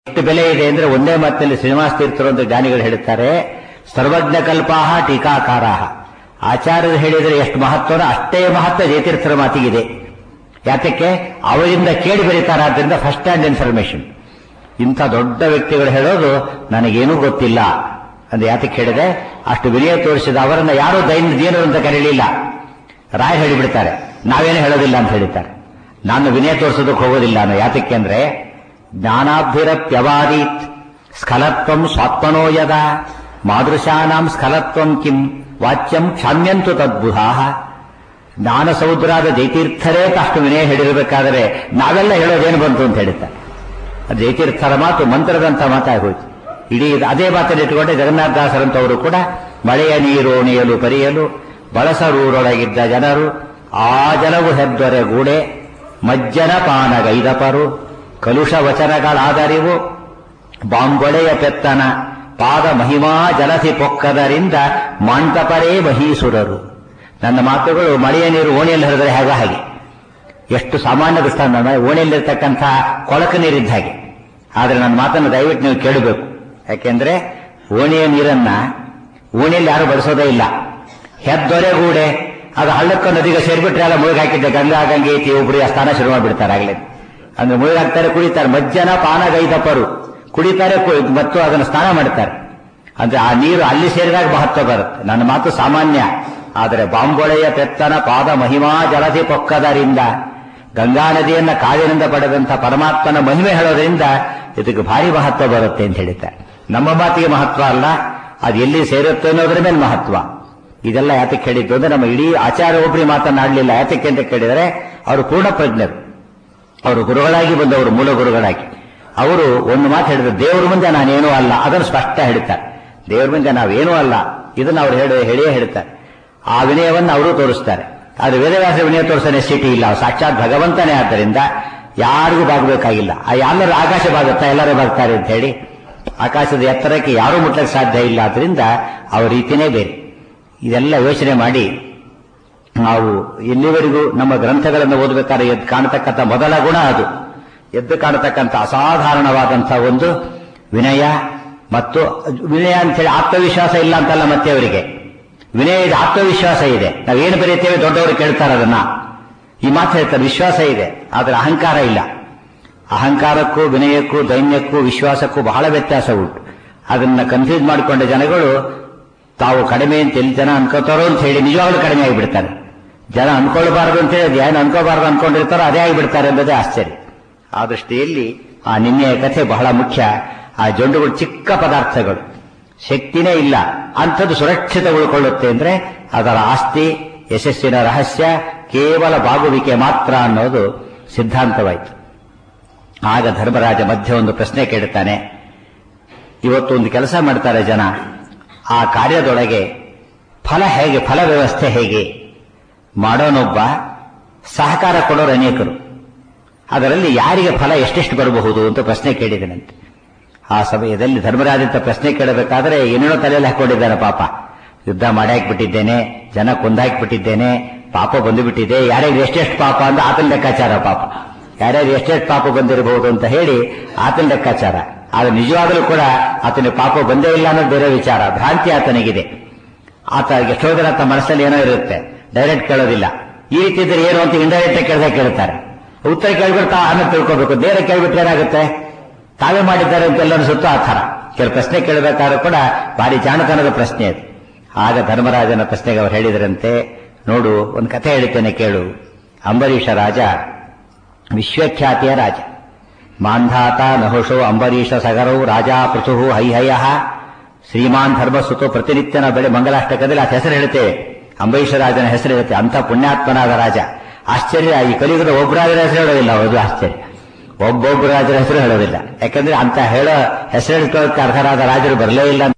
ಎಷ್ಟು ಬೆಲೆ ಇದೆ ಅಂದ್ರೆ ಒಂದೇ ಮಾತಿನಲ್ಲಿ ಶ್ರೀನಿವಾಸ ತೀರ್ಥರು ಅಂತ ಜ್ಞಾನಿಗಳು ಹೇಳುತ್ತಾರೆ ಸರ್ವಜ್ಞ ಕಲ್ಪಾಹ ಟೀಕಾಕಾರಾಹ ಆಚಾರ್ಯರು ಹೇಳಿದರೆ ಎಷ್ಟು ಮಹತ್ವನೋ ಅಷ್ಟೇ ಮಹತ್ವ ಜಯತೀರ್ಥರ ಮಾತಿಗಿದೆ ಯಾತಕ್ಕೆ ಅವರಿಂದ ಕೇಳಿ ಬರೀತಾರಾದ್ರಿಂದ ಫಸ್ಟ್ ಹ್ಯಾಂಡ್ ಇನ್ಫಾರ್ಮೇಶನ್ ಇಂಥ ದೊಡ್ಡ ವ್ಯಕ್ತಿಗಳು ಹೇಳೋದು ನನಗೇನೂ ಗೊತ್ತಿಲ್ಲ ಅಂದ್ರೆ ಯಾತಕ್ಕೆ ಹೇಳಿದೆ ಅಷ್ಟು ವಿನಯ ತೋರಿಸಿದ ಅವರನ್ನ ಯಾರೂ ದೈನ ದೀನರು ಅಂತ ಕರೀಲಿಲ್ಲ ರಾಯ್ ಹೇಳಿಬಿಡ್ತಾರೆ ನಾವೇನು ಹೇಳೋದಿಲ್ಲ ಅಂತ ಹೇಳಿದ್ದಾರೆ ನಾನು ವಿನಯ ತೋರಿಸೋದಕ್ಕೆ ಹೋಗೋದಿಲ್ಲ ಅನ್ನೋ ಯಾತಕ್ಕೆ ಅಂದ್ರೆ ಜ್ಞಾನಾಭಿರಪ್ಯವಾದೀತ್ ಸ್ಖಲತ್ವಂ ಸ್ವಾತ್ಮನೋ ಯದ ಮಾದೃಶಾನಾಂ ಸ್ಖಲತ್ವಂ ಕಿಂ ವಾಚ್ಯಂ ಕ್ಷಾಮ್ಯಂತು ತದ್ಬುಧಾ ಜ್ಞಾನ ಸಮುದ್ರಾದ ಜೈತೀರ್ಥರೇ ಅಷ್ಟು ವಿನಯ ಹೇಳಿರಬೇಕಾದರೆ ನಾವೆಲ್ಲ ಹೇಳೋದೇನು ಬಂತು ಅಂತ ಹೇಳುತ್ತಾರೆ ಅದು ಜೈತೀರ್ಥರ ಮಾತು ಮಂತ್ರದಂತ ಮಾತಾಗೋಯ್ತು ಇಡೀ ಅದೇ ಮಾತನ್ನು ಇಟ್ಟುಕೊಂಡೆ ಜಗನ್ನಾಥದಾಸರಂತವರು ಕೂಡ ಮಳೆಯ ನೀರು ನೇಯಲು ಪರಿಯಲು ಬಳಸರೂರೊಳಗಿದ್ದ ಜನರು ಆ ಜನವು ಹೆದ್ದೊರೆ ಗೂಡೆ ಮಜ್ಜನ ಪಾನಗೈದಪರು ಕಲುಷ ವಚನಗಳಾದರಿವು ಬಾಂಬೊಳೆಯ ಪೆತ್ತನ ಪಾದ ಮಹಿಮಾ ಜಲಸಿ ಪೊಕ್ಕದರಿಂದ ಮಾಂಟಪರೇ ಮಹೀಸುರರು ನನ್ನ ಮಾತುಗಳು ಮಳೆಯ ನೀರು ಓಣಿಯಲ್ಲಿ ಹರಿದರೆ ಹೇಗ ಹಾಗೆ ಎಷ್ಟು ಸಾಮಾನ್ಯ ದೃಷ್ಟಾಂತ ಓಣಿಯಲ್ಲಿರ್ತಕ್ಕಂಥ ಕೊಳಕ ನೀರಿದ್ದ ಹಾಗೆ ಆದರೆ ನನ್ನ ಮಾತನ್ನು ದಯವಿಟ್ಟು ನೀವು ಕೇಳಬೇಕು ಯಾಕೆಂದ್ರೆ ಓಣಿಯ ನೀರನ್ನ ಓಣಿಯಲ್ಲಿ ಯಾರು ಬಳಸೋದೇ ಇಲ್ಲ ಹೆದ್ದೊರೆಗೂಡೆ ಅದು ಹಳ್ಳಕ್ಕ ನದಿಗೆ ಸೇರ್ಬಿಟ್ರೆ ಎಲ್ಲ ಮುಳುಗಿ ಹಾಕಿದ್ದೆ ಗಂಗಾ ಗಂಗೆ ಐತಿ ಒಬ್ರು ಆ ಸ್ಥಾನ ಶುರು ಮಾಡಿಬಿಡ್ತಾರೆ ಆಗ್ಲೇ ಅಂದ್ರೆ ಮುಳುಗಿ ಹಾಕ್ತಾರೆ ಕುಡಿತಾರೆ ಮಜ್ಜನ ಪಾನಗೈದಪರು ಕುಡಿತಾರೆ ಕು- ಮತ್ತು ಅದನ್ನು ಸ್ನಾನ ಮಾಡ್ತಾರೆ ಅಂದ್ರೆ ಆ ನೀರು ಅಲ್ಲಿ ಸೇರಿದಾಗ ಮಹತ್ವ ಬರುತ್ತೆ ನನ್ನ ಮಾತು ಸಾಮಾನ್ಯ ಆದರೆ ಬಾಂಬೊಳೆಯ ಪೆತ್ತನ ಪಾದ ಮಹಿಮಾ ಜಲಧಿ ಪೊಕ್ಕದರಿಂದ ಗಂಗಾ ನದಿಯನ್ನ ಕಾವಿನಿಂದ ಪಡೆದಂತ ಪರಮಾತ್ಮನ ಮಹಿಮೆ ಹೇಳೋದ್ರಿಂದ ಇದಕ್ಕೆ ಭಾರಿ ಮಹತ್ವ ಬರುತ್ತೆ ಅಂತ ಹೇಳಿದ್ದಾರೆ ನಮ್ಮ ಮಾತಿಗೆ ಮಹತ್ವ ಅಲ್ಲ ಅದು ಎಲ್ಲಿ ಸೇರುತ್ತೆ ಅನ್ನೋದ್ರ ಮೇಲೆ ಮಹತ್ವ ಇದೆಲ್ಲ ಯಾತಕ್ಕೆ ಹೇಳಿದ್ದು ಅಂದ್ರೆ ನಮ್ಮ ಇಡೀ ಆಚಾರ ಒಬ್ಬರಿ ಮಾತನಾಡಲಿಲ್ಲ ಯಾತಕ್ಕೆ ಅಂತ ಕೇಳಿದರೆ ಅವರು ಪೂರ್ಣ ಪ್ರಜ್ಞರು ಅವರು ಗುರುಗಳಾಗಿ ಬಂದವರು ಮೂಲ ಗುರುಗಳಾಗಿ ಅವರು ಒಂದು ಮಾತು ಹೇಳಿದ್ರು ದೇವರ ಮುಂದೆ ನಾನೇನೂ ಅಲ್ಲ ಅದನ್ನು ಸ್ಪಷ್ಟ ಹೇಳ್ತಾರೆ ದೇವರ ಮುಂದೆ ನಾವೇನೂ ಅಲ್ಲ ಇದನ್ನು ಅವ್ರು ಹೇಳಿ ಹೇಳಿಯೇ ಹೇಳ್ತಾರೆ ಆ ವಿನಯವನ್ನು ಅವರು ತೋರಿಸ್ತಾರೆ ಆದರೆ ವೇದವ್ಯಾಸ ವಿನಯ ತೋರಿಸೋ ನೆಸಿಟಿ ಇಲ್ಲ ಅವ್ರು ಸಾಕ್ಷಾತ್ ಭಗವಂತನೇ ಆದ್ದರಿಂದ ಯಾರಿಗೂ ಬಾಗಬೇಕಾಗಿಲ್ಲ ಆ ಎಲ್ಲರೂ ಆಕಾಶ ಬಾಗುತ್ತಾ ಎಲ್ಲರೂ ಬಾಗ್ತಾರೆ ಅಂತ ಹೇಳಿ ಆಕಾಶದ ಎತ್ತರಕ್ಕೆ ಯಾರೂ ಮುಟ್ಲಕ್ಕೆ ಸಾಧ್ಯ ಇಲ್ಲ ಆದ್ರಿಂದ ಅವ್ರ ರೀತಿನೇ ಬೇರೆ ಇದೆಲ್ಲ ಯೋಚನೆ ಮಾಡಿ ನಾವು ಎಲ್ಲಿವರೆಗೂ ನಮ್ಮ ಗ್ರಂಥಗಳನ್ನು ಓದಬೇಕಾದ್ರೆ ಎದ್ದು ಕಾಣತಕ್ಕಂಥ ಮೊದಲ ಗುಣ ಅದು ಎದ್ದು ಕಾಣತಕ್ಕಂಥ ಅಸಾಧಾರಣವಾದಂಥ ಒಂದು ವಿನಯ ಮತ್ತು ವಿನಯ ಅಂತೇಳಿ ಆತ್ಮವಿಶ್ವಾಸ ಇಲ್ಲ ಅಂತಲ್ಲ ಮತ್ತೆ ಅವರಿಗೆ ವಿನಯ ಇದೆ ಆತ್ಮವಿಶ್ವಾಸ ಇದೆ ನಾವೇನು ಬರೀತೇವೆ ದೊಡ್ಡವರು ಕೇಳ್ತಾರೆ ಅದನ್ನ ಈ ಮಾತು ಹೇಳ್ತಾರೆ ವಿಶ್ವಾಸ ಇದೆ ಆದರೆ ಅಹಂಕಾರ ಇಲ್ಲ ಅಹಂಕಾರಕ್ಕೂ ವಿನಯಕ್ಕೂ ದೈನ್ಯಕ್ಕೂ ವಿಶ್ವಾಸಕ್ಕೂ ಬಹಳ ವ್ಯತ್ಯಾಸ ಉಂಟು ಅದನ್ನ ಕನ್ಫ್ಯೂಸ್ ಮಾಡಿಕೊಂಡ ಜನಗಳು ತಾವು ಕಡಿಮೆ ಅಂತ ಎಲ್ಲಿ ಜನ ಅನ್ಕೋತಾರೋ ಅಂತ ಹೇಳಿ ನಿಜವಾಗ್ಲೂ ಕಡಿಮೆ ಆಗಿಬಿಡ್ತಾರೆ ಜನ ಅನ್ಕೊಳ್ಬಾರ್ದು ಅಂತ ಹೇಳಿ ಏನು ಅನ್ಕೋಬಾರ್ದು ಅನ್ಕೊಂಡಿರ್ತಾರೋ ಅದೇ ಆಗಿಬಿಡ್ತಾರೆ ಎಂಬುದೇ ಆಶ್ಚರ್ಯ ಆ ದೃಷ್ಟಿಯಲ್ಲಿ ಆ ನಿನ್ನೆಯ ಕಥೆ ಬಹಳ ಮುಖ್ಯ ಆ ಜೊಂಡುಗಳು ಚಿಕ್ಕ ಪದಾರ್ಥಗಳು ಶಕ್ತಿನೇ ಇಲ್ಲ ಅಂಥದ್ದು ಸುರಕ್ಷಿತ ಉಳ್ಕೊಳ್ಳುತ್ತೆ ಅಂದ್ರೆ ಅದರ ಆಸ್ತಿ ಯಶಸ್ಸಿನ ರಹಸ್ಯ ಕೇವಲ ಬಾಗುವಿಕೆ ಮಾತ್ರ ಅನ್ನೋದು ಸಿದ್ಧಾಂತವಾಯಿತು ಆಗ ಧರ್ಮರಾಜ ಮಧ್ಯೆ ಒಂದು ಪ್ರಶ್ನೆ ಕೇಳುತ್ತಾನೆ ಇವತ್ತು ಒಂದು ಕೆಲಸ ಮಾಡ್ತಾರೆ ಜನ ಆ ಕಾರ್ಯದೊಳಗೆ ಫಲ ಹೇಗೆ ಫಲ ವ್ಯವಸ್ಥೆ ಹೇಗೆ ಮಾಡೋನೊಬ್ಬ ಸಹಕಾರ ಕೊಡೋರು ಅನೇಕರು ಅದರಲ್ಲಿ ಯಾರಿಗೆ ಫಲ ಎಷ್ಟೆಷ್ಟು ಬರಬಹುದು ಅಂತ ಪ್ರಶ್ನೆ ಕೇಳಿದನಂತೆ ಆ ಸಮಯದಲ್ಲಿ ಧರ್ಮರಾಜ ಅಂತ ಪ್ರಶ್ನೆ ಕೇಳಬೇಕಾದ್ರೆ ಏನೇನೋ ತಲೆಯಲ್ಲಿ ಹಾಕೊಂಡಿದ್ದಾನೆ ಪಾಪ ಯುದ್ಧ ಮಾಡಾಕ್ಬಿಟ್ಟಿದ್ದೇನೆ ಜನ ಕೊಂದಾಕ್ಬಿಟ್ಟಿದ್ದೇನೆ ಪಾಪ ಬಂದುಬಿಟ್ಟಿದೆ ಯಾರ್ಯಾರು ಎಷ್ಟೆಷ್ಟು ಪಾಪ ಅಂತ ಆತನ ಲೆಕ್ಕಾಚಾರ ಪಾಪ ಯಾರ್ಯಾರು ಎಷ್ಟೆಷ್ಟು ಪಾಪ ಬಂದಿರಬಹುದು ಅಂತ ಹೇಳಿ ಆತನ ಲೆಕ್ಕಾಚಾರ ಆದ್ರೆ ನಿಜವಾಗಲೂ ಕೂಡ ಆತನಿಗೆ ಪಾಪ ಬಂದೇ ಇಲ್ಲ ಅನ್ನೋದು ಬೇರೆ ವಿಚಾರ ಭ್ರಾಂತಿ ಆತನಿಗಿದೆ ಆತ ಎಷ್ಟೋ ಜನ ತಮ್ಮ ಮನಸ್ಸಲ್ಲಿ ಏನೋ ಇರುತ್ತೆ ಡೈರೆಕ್ಟ್ ಕೇಳೋದಿಲ್ಲ ಈ ರೀತಿ ಇದ್ರೆ ಏನು ಅಂತ ಇಂಡೈರೆಕ್ಟ್ ಕೇಳ್ದೆ ಕೇಳ್ತಾರೆ ಉತ್ತರ ಕೇಳ್ಬಿಟ್ಟು ಆಮೇಲೆ ತಿಳ್ಕೋಬೇಕು ನೇರ ಕೇಳ್ಬಿಟ್ರೆ ಏನಾಗುತ್ತೆ ತಾವೇ ಮಾಡಿದ್ದಾರೆ ಅಂತ ಎಲ್ಲ ಅನಿಸುತ್ತೋ ಆ ಥರ ಕೆಲವು ಪ್ರಶ್ನೆ ಕೇಳಬೇಕಾದ್ರೂ ಕೂಡ ಭಾರಿ ಜಾಣತನದ ಪ್ರಶ್ನೆ ಅದು ಆಗ ಧರ್ಮರಾಜನ ಪ್ರಶ್ನೆಗೆ ಅವರು ಹೇಳಿದ್ರಂತೆ ನೋಡು ಒಂದು ಕಥೆ ಹೇಳ್ತೇನೆ ಕೇಳು ಅಂಬರೀಷ ರಾಜ ವಿಶ್ವಖ್ಯಾತಿಯ ರಾಜ ಮಾಂಧಾತ ನಹುಷೋ ಅಂಬರೀಷ ಸಗರೌ ರಾಜ ಪೃಥು ಹೈಹಯ ಶ್ರೀಮಾನ್ ಧರ್ಮಸುತು ಪ್ರತಿನಿತ್ಯನ ಬೆಳೆ ಮಂಗಲಾಷ್ಟಕದಲ್ಲಿ ಆ ಹೆಸರು ಹೇಳ್ತೇವೆ ಅಂಬರೀಷ ರಾಜನ ಹೆಸರು ಹೇಳುತ್ತೆ ಅಂತ ಪುಣ್ಯಾತ್ಮನಾದ ರಾಜ ಆಶ್ಚರ್ಯ ಈ ಕಲಿಯುಗದ ಒಬ್ಬರಾಜರ ಹೆಸರು ಹೇಳೋದಿಲ್ಲ ಅದು ಆಶ್ಚರ್ಯ ಒಬ್ಬೊಬ್ಬ ರಾಜರ ಹೆಸರು ಹೇಳೋದಿಲ್ಲ ಯಾಕಂದ್ರೆ ಅಂತ ಹೇಳೋ ಹೆಸರು ಹೇಳ್ಕೊಳ್ಳೋಕೆ ಅರ್ಹರಾದ ರಾಜರು ಬರಲೇ ಇಲ್ಲ ಅಂತ